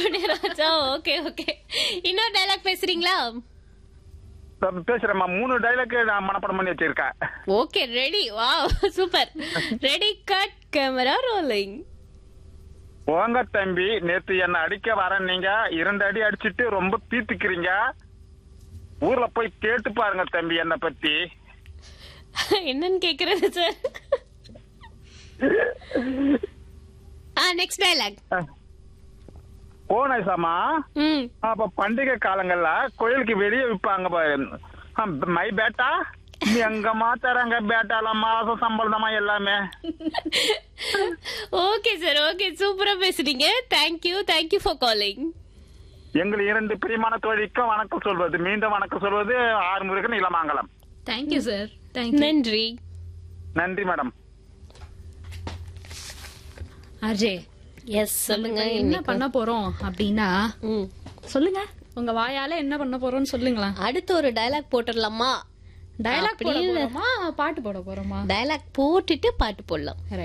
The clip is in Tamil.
எடுத்தோடனே ராஜா ஓகே ஓகே இன்னொரு டைலாக் பேசுறீங்களா இப்ப பேசுறேம்மா மூணு டைலாக் நான் மனப்பாடம் பண்ணி வச்சிருக்கேன் okay ready wow super ready cut camera rolling போங்க தம்பி நேத்து என்ன அடிக்க வரேன் நீங்க இரண்டு அடி அடிச்சிட்டு ரொம்ப பீத்துக்கிறீங்க ஊர்ல போய் கேட்டு பாருங்க தம்பி என்ன பத்தி என்னன்னு கேக்குறது சார் ஆ நெக்ஸ்ட் டைலாக் போனேசாமா ம் அப்ப பண்டிகை காலங்கள்ல கோயிலுக்கு வெளியே விற்பாங்க பாரு. ஆ, மை பேட்டா நீ எங்கம்மா தராங்க பேட்டாலாம் மாசம் சம்பளமா எல்லாமே ஓகே சார் ஓகே சூப்பரா பேசுறீங்க தேங்க்யூ தேங்க்யூ ஃபார் காலிங் எங்கள் இரண்டு பிரியமான தோழிக்கும் வணக்கம் சொல்வது மீண்டும் வணக்கம் சொல்வது Arumurugan Ilamangalam thank you sir thank you நன்றி நன்றி மேடம் அஜே எஸ் சொல்லுங்க என்ன இன்னைக்கு- பண்ண போறோம் அப்படின்னா ம். சொல்லுங்க உங்க வாயால என்ன பண்ண போறோம்னு சொல்லுங்களா அடுத்து ஒரு டைலாக் போட்டுடலாமா டயலாக் போட அப்படின்னு- போறோமா பாட்டு போட போறோமா டைலாக் போட்டுட்டு பாட்டு போடலாம்